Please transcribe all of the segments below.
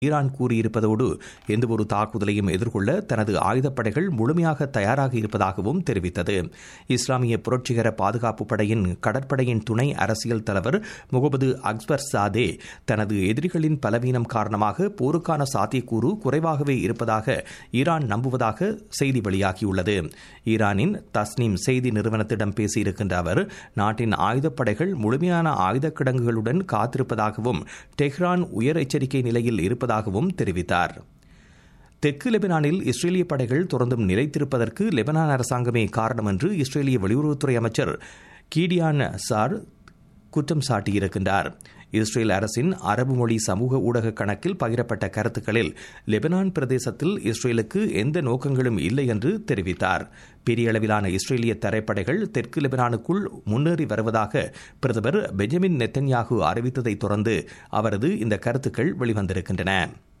Iran கூறியிருப்பதோடு எந்தவொரு தாக்குதலையும் எதிர்கொள்ள தனது ஆயுதப்படைகள் முழுமையாக தயாராக இருப்பதாகவும் தெரிவித்தது இஸ்லாமிய புரட்சிகர பாதுகாப்பு படையின் கடற்படையின் துணை அரசியல் தலைவர் முகமது அக்பர் சாதே தனது எதிரிகளின் பலவீனம் காரணமாக போருக்கான சாத்தியக்கூறு குறைவாகவே இருப்பதாக ஈரான் நம்புவதாக செய்தி வெளியாகியுள்ளது ஈரானின் தஸ்னீம் செய்தி நிறுவனத்திடம் பேசியிருக்கின்ற அவர் நாட்டின் ஆயுதப்படைகள் முழுமையான ஆயுத கிடங்குகளுடன் காத்திருப்பதாகவும் டெஹ்ரான் உயர் எச்சரிக்கை நிலையில் இருப்பதாகவும் தெரிவித்தார் தெற்கு லெபனானில் இஸ்ரேலிய படைகள் தொடர்ந்தும் நிலைத்திருப்பதற்கு லெபனான் அரசாங்கமே காரணம் என்று இஸ்ரேலிய வெளியுறவுத்துறை அமைச்சர் கீடியான் சார் குற்றம் சாட்டியிருக்கின்றார் இஸ்ரேல் அரசின் அரபு மொழி சமூக ஊடக கணக்கில் பகிரப்பட்ட கருத்துக்களில் லெபனான் பிரதேசத்தில் இஸ்ரேலுக்கு எந்த நோக்கங்களும் இல்லை என்று தெரிவித்தார் பெரிய அளவிலான இஸ்ரேலிய தரைப்படைகள் தெற்கு லெபனானுக்குள் முன்னேறி வருவதாக பிரதமர் பெஞ்சமின் நெத்தன்யாகு அறிவித்ததை தொடர்ந்து அவரது இந்த கருத்துக்கள் வெளிவந்திருக்கின்றன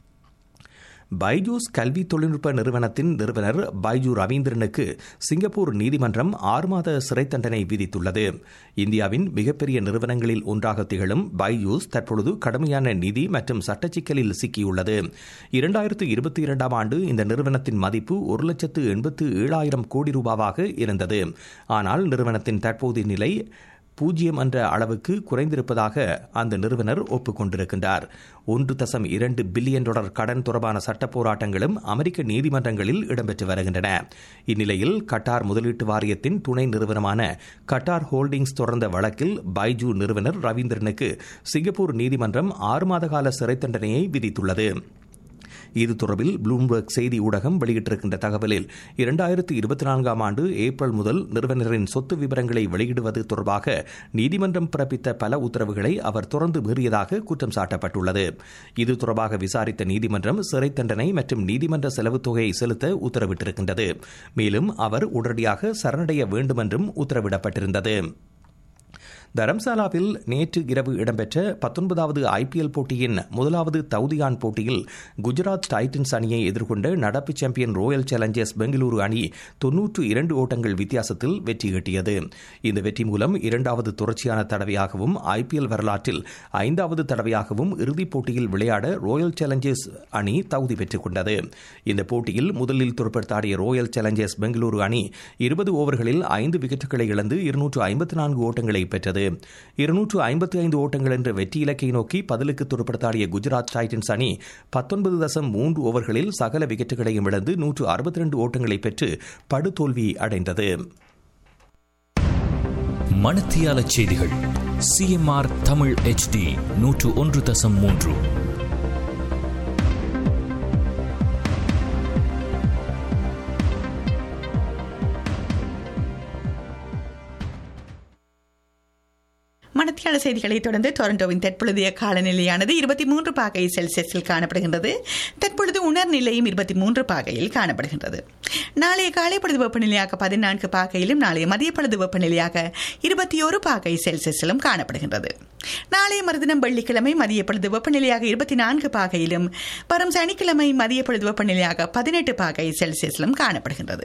பைஜூஸ் கல்வி தொழில்நுட்ப நிறுவனத்தின் நிறுவனர் பைஜூ ரவீந்திரனுக்கு சிங்கப்பூர் நீதிமன்றம் ஆறு மாத சிறை தண்டனை விதித்துள்ளது இந்தியாவின் மிகப்பெரிய நிறுவனங்களில் ஒன்றாக திகழும் பைஜூஸ் தற்பொழுது கடுமையான நிதி மற்றும் சட்ட சிக்கலில் சிக்கியுள்ளது இரண்டாயிரத்து இருபத்தி இரண்டாம் ஆண்டு இந்த நிறுவனத்தின் மதிப்பு ஒரு லட்சத்து எண்பத்து ஏழாயிரம் கோடி ரூபாவாக இருந்தது ஆனால் நிறுவனத்தின் தற்போதைய நிலை பூஜ்ஜியம் என்ற அளவுக்கு குறைந்திருப்பதாக அந்த நிறுவனர் ஒப்புக்கொண்டிருக்கின்றார் ஒன்று தசம் இரண்டு பில்லியன் டாலர் கடன் தொடர்பான சட்ட போராட்டங்களும் அமெரிக்க நீதிமன்றங்களில் இடம்பெற்று வருகின்றன இந்நிலையில் கட்டார் முதலீட்டு வாரியத்தின் துணை நிறுவனமான கட்டார் ஹோல்டிங்ஸ் தொடர்ந்த வழக்கில் பைஜூ நிறுவனர் ரவீந்திரனுக்கு சிங்கப்பூர் நீதிமன்றம் ஆறு மாத கால சிறை தண்டனையை விதித்துள்ளது இது தொடர்பில் ப்ளூம்பர்க் செய்தி ஊடகம் வெளியிட்டிருக்கின்ற தகவலில் இரண்டாயிரத்து இருபத்தி நான்காம் ஆண்டு ஏப்ரல் முதல் நிறுவனரின் சொத்து விவரங்களை வெளியிடுவது தொடர்பாக நீதிமன்றம் பிறப்பித்த பல உத்தரவுகளை அவர் தொடர்ந்து மீறியதாக குற்றம் சாட்டப்பட்டுள்ளது இது தொடர்பாக விசாரித்த நீதிமன்றம் சிறை தண்டனை மற்றும் நீதிமன்ற செலவுத் தொகையை செலுத்த உத்தரவிட்டிருக்கின்றது மேலும் அவர் உடனடியாக சரணடைய வேண்டும் என்றும் உத்தரவிடப்பட்டிருந்தது தரம்சாலாவில் நேற்று இரவு இடம்பெற்ற பத்தொன்பதாவது ஐபிஎல் போட்டியின் முதலாவது தவுதியான் போட்டியில் குஜராத் டைட்டன்ஸ் அணியை எதிர்கொண்ட நடப்பு சாம்பியன் ராயல் சேலஞ்சர்ஸ் பெங்களூரு அணி தொன்னூற்று இரண்டு ஓட்டங்கள் வித்தியாசத்தில் வெற்றி ஈட்டியது இந்த வெற்றி மூலம் இரண்டாவது தொடர்ச்சியான தடவையாகவும் ஐபிஎல் வரலாற்றில் ஐந்தாவது தடவையாகவும் இறுதிப் போட்டியில் விளையாட ராயல் சேலஞ்சர்ஸ் அணி தகுதி பெற்றுக் கொண்டது இந்த போட்டியில் முதலில் துடுப்படுத்தாடிய ராயல் சேலஞ்சர்ஸ் பெங்களூரு அணி இருபது ஓவர்களில் ஐந்து விக்கெட்டுகளை இழந்து இருநூற்று ஐம்பத்தி நான்கு ஓட்டங்களை பெற்றது இருநூற்று ஐம்பத்தி ஐந்து ஓட்டங்கள் என்ற வெற்றி இலக்கை நோக்கி பதிலுக்கு துடுப்படுத்தாடிய குஜராத் டைட்டன்ஸ் அணி பத்தொன்பது தசம் மூன்று ஓவர்களில் சகல விக்கெட்டுகளையும் இழந்து நூற்று அறுபத்தி ரெண்டு ஓட்டங்களை பெற்று படுதோல்வி அடைந்தது மணத்தியால செய்திகள் சிஎம்ஆர் தமிழ் ஹெச்டி நூற்று ஒன்று தசம் மூன்று மணத்தியால செய்திகளை தொடர்ந்து டொரண்டோவின் தற்பொழுதைய காலநிலையானது இருபத்தி மூன்று பாகை செல்சியஸில் காணப்படுகின்றது தற்பொழுது உணர்நிலையும் இருபத்தி மூன்று பாகையில் காணப்படுகின்றது நாளைய காலை பொழுது வெப்பநிலையாக பதினான்கு பாகையிலும் நாளைய மதிய பொழுது வெப்பநிலையாக இருபத்தி ஒரு பாகை செல்சியஸிலும் காணப்படுகின்றது நாளைய மறுதினம் வெள்ளிக்கிழமை மதிய பொழுது வெப்பநிலையாக இருபத்தி நான்கு பாகையிலும் வரும் சனிக்கிழமை மதிய பொழுது வெப்பநிலையாக பதினெட்டு பாகை செல்சியஸிலும் காணப்படுகின்றது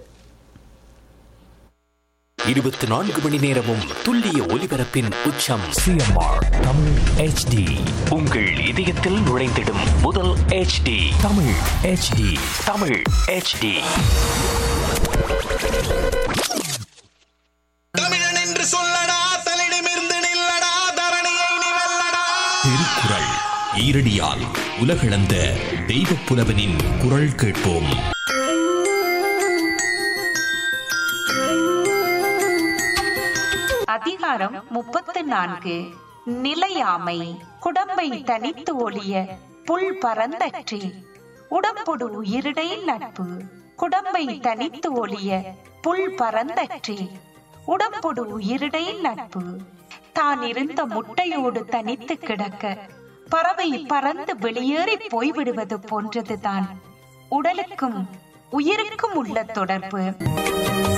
இருபத்தி நான்கு மணி நேரமும் துல்லிய ஒலிபரப்பின் உச்சம் சிஎம்ஆர் தமிழ் ஹெச்டி உங்கள் இதயத்தில் நுழைந்திடும் முதல் HD Tamil HD Tamil HD தமிழன் என்று சொல்லடா தலிடமிருந்து நில்லடா தரணியை நீ வெல்லடா திருக்குறள் ஈரடியால் உலகளந்த தெய்வப் புலவனின் குரல் கேட்போம் அதிகாரம் முப்பத்து நான்கு நிலையாமை குடம்பை தனித்து ஒளிய புல் பரந்தற்றி உடம்பொடு உயிரிடை நட்பு குடம்பை தனித்து ஒளிய புல் பரந்தற்றி உடம்பொடு உயிரிடை நட்பு தான் இருந்த முட்டையோடு தனித்து கிடக்க பறவை பறந்து வெளியேறி போய்விடுவது போன்றதுதான் உடலுக்கும் உயிருக்கும் உள்ள தொடர்பு